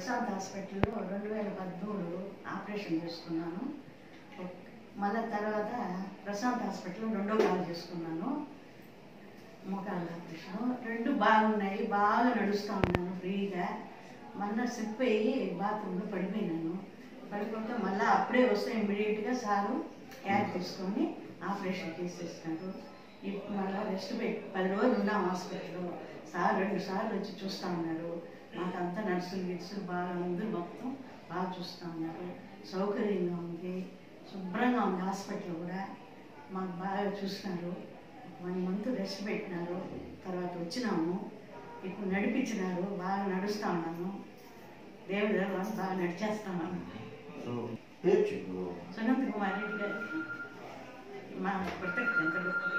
ప్రశాంత్ హాస్పిటల్లో రెండు వేల పదమూడు ఆపరేషన్ చేసుకున్నాను మళ్ళీ తర్వాత ప్రశాంత్ హాస్పిటల్లో రెండో కాల్ చేసుకున్నాను మోకాళ్ళ ఆపరేషన్ రెండు బాగున్నాయి బాగా నడుస్తూ ఉన్నాను ఫ్రీగా మొన్న స్లిప్ అయ్యి బాత్రూంలో పడిపోయినాను పడిపోతే మళ్ళీ అప్పుడే వస్తే ఇమ్మీడియట్గా సారు క్యార్ తీసుకొని ఆపరేషన్ చేసేసినారు ఇప్పుడు మళ్ళీ రెస్ట్ పెట్టి పది రోజులు ఉన్నాం హాస్పిటల్లో సార్ రెండు సార్లు వచ్చి చూస్తూ ఉన్నారు మాకంతా నర్సులు గిర్సులు బాగా అందరూ మొత్తం బాగా చూస్తూ ఉన్నారు సౌకర్యంగా ఉంది శుభ్రంగా ఉంది హాస్పిటల్ కూడా మాకు బాగా చూస్తున్నారు వన్ మంత్ రెస్ట్ పెట్టినారు తర్వాత వచ్చినాము ఇప్పుడు నడిపించినారు బాగా నడుస్తూ ఉన్నాను దేవుడి దగ్గర బాగా నడిచేస్తున్నాను సో పేరు చెప్పు సునంద్ కుమార్ రెడ్డి గారు మా కృతజ్ఞతలు